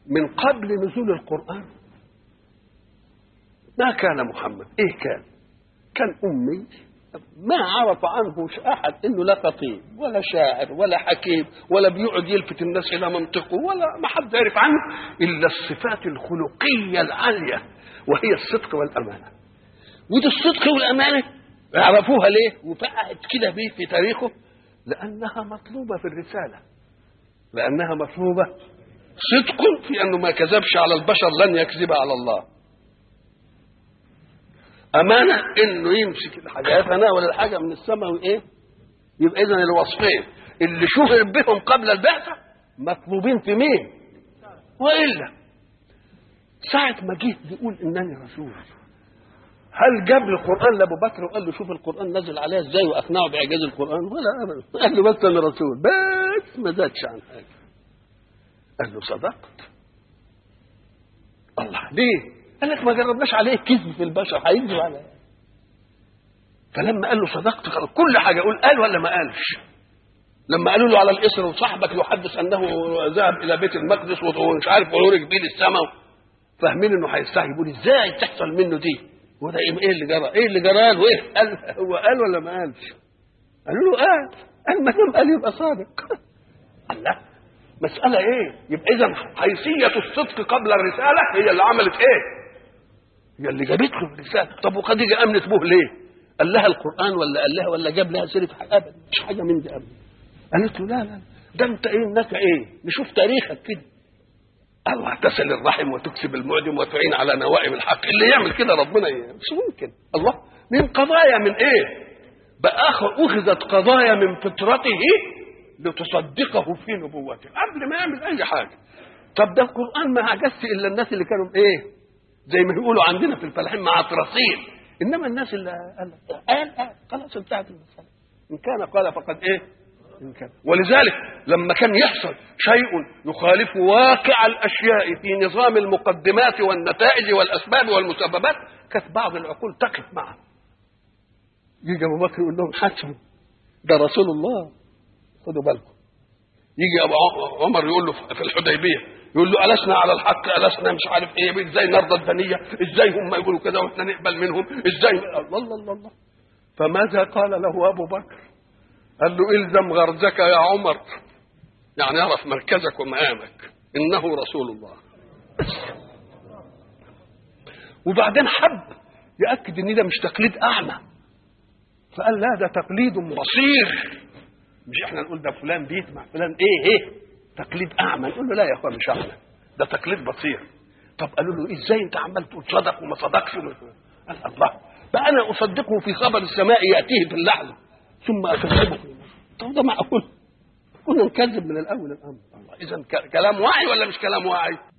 من قبل نزول القرآن ما كان محمد ايه كان كان امي ما عرف عنه احد انه لا خطيب ولا شاعر ولا حكيم ولا بيقعد يلفت الناس الى منطقه ولا ما حد يعرف عنه الا الصفات الخلقيه العاليه وهي الصدق والامانه ودي الصدق والامانه يعرفوها ليه وفقعت كده بيه في تاريخه لانها مطلوبه في الرساله لانها مطلوبه صدق في انه ما كذبش على البشر لن يكذب على الله امانه انه يمسك الحاجه يتناول الحاجه من السماء وايه يبقى اذا الوصفين اللي شهر بهم قبل البعثه مطلوبين في مين والا ساعه ما جه يقول انني رسول هل جاب القران لابو بكر وقال له شوف القران نزل عليه ازاي واقنعه باعجاز القران ولا ابدا قال له بس انا رسول بس ما زادش عن حاجه قال له صدقت الله ليه قال لك ما جربناش عليه كذب في البشر هيكذب على فلما قال له صدقت قال كل حاجه يقول قال ولا ما قالش لما قالوا له على الاسر وصاحبك يحدث انه ذهب الى بيت المقدس ومش عارف وعرج بيه للسماء فاهمين انه هيستحي يقول ازاي تحصل منه دي وده ايه اللي جرى ايه اللي جرى له ايه قال هو قال ولا ما قالش قالوا له قال قال ما دام قال يبقى صادق الله مسألة إيه؟ يبقى إذا حيثية الصدق قبل الرسالة هي اللي عملت إيه؟ هي اللي جابت له الرسالة، طب وخديجة أمنت به ليه؟ قال لها القرآن ولا قال لها ولا جاب لها سيرة أبدا مش حاجة من دي أبدا. قالت له لا لا ده أنت إيه إنك إيه؟ نشوف تاريخك كده. قال واعتصل الرحم وتكسب المعدم وتعين على نوائب الحق اللي يعمل كده ربنا إيه؟ مش ممكن الله من قضايا من ايه بقى اخذت قضايا من فطرته لتصدقه في نبوته قبل ما يعمل اي حاجه طب ده القران ما عجزش الا الناس اللي كانوا ايه زي ما بيقولوا عندنا في الفلاحين مع تراثيل انما الناس اللي قال قال, قال خلاص انتهت المساله ان كان قال فقد ايه إن كان. ولذلك لما كان يحصل شيء يخالف واقع الاشياء في نظام المقدمات والنتائج والاسباب والمسببات كانت بعض العقول تقف معه يجي ابو بكر يقول لهم حسبوا ده رسول الله خدوا بالكم يجي ابو عمر يقول له في الحديبيه يقول له ألسنا على الحق ألسنا مش عارف ايه ازاي نرضى الدنية ازاي هم يقولوا كذا واحنا نقبل منهم ازاي الله الله الله, الله. فماذا قال له ابو بكر قال له الزم غرزك يا عمر يعني اعرف مركزك ومقامك انه رسول الله وبعدين حب ياكد ان ده مش تقليد اعمى فقال لا ده تقليد بصير مش احنا نقول ده فلان بيسمع فلان ايه ايه تقليد اعمى نقول له لا يا اخوان مش اعمى ده تقليد بصير طب قالوا له ازاي انت عمال تقول صدق وما صدقش قال الله بقى انا اصدقه في خبر السماء ياتيه في اللحظه ثم اكذبه في طب ده معقول كنا نكذب من الاول الامر الله اذا كلام واعي ولا مش كلام واعي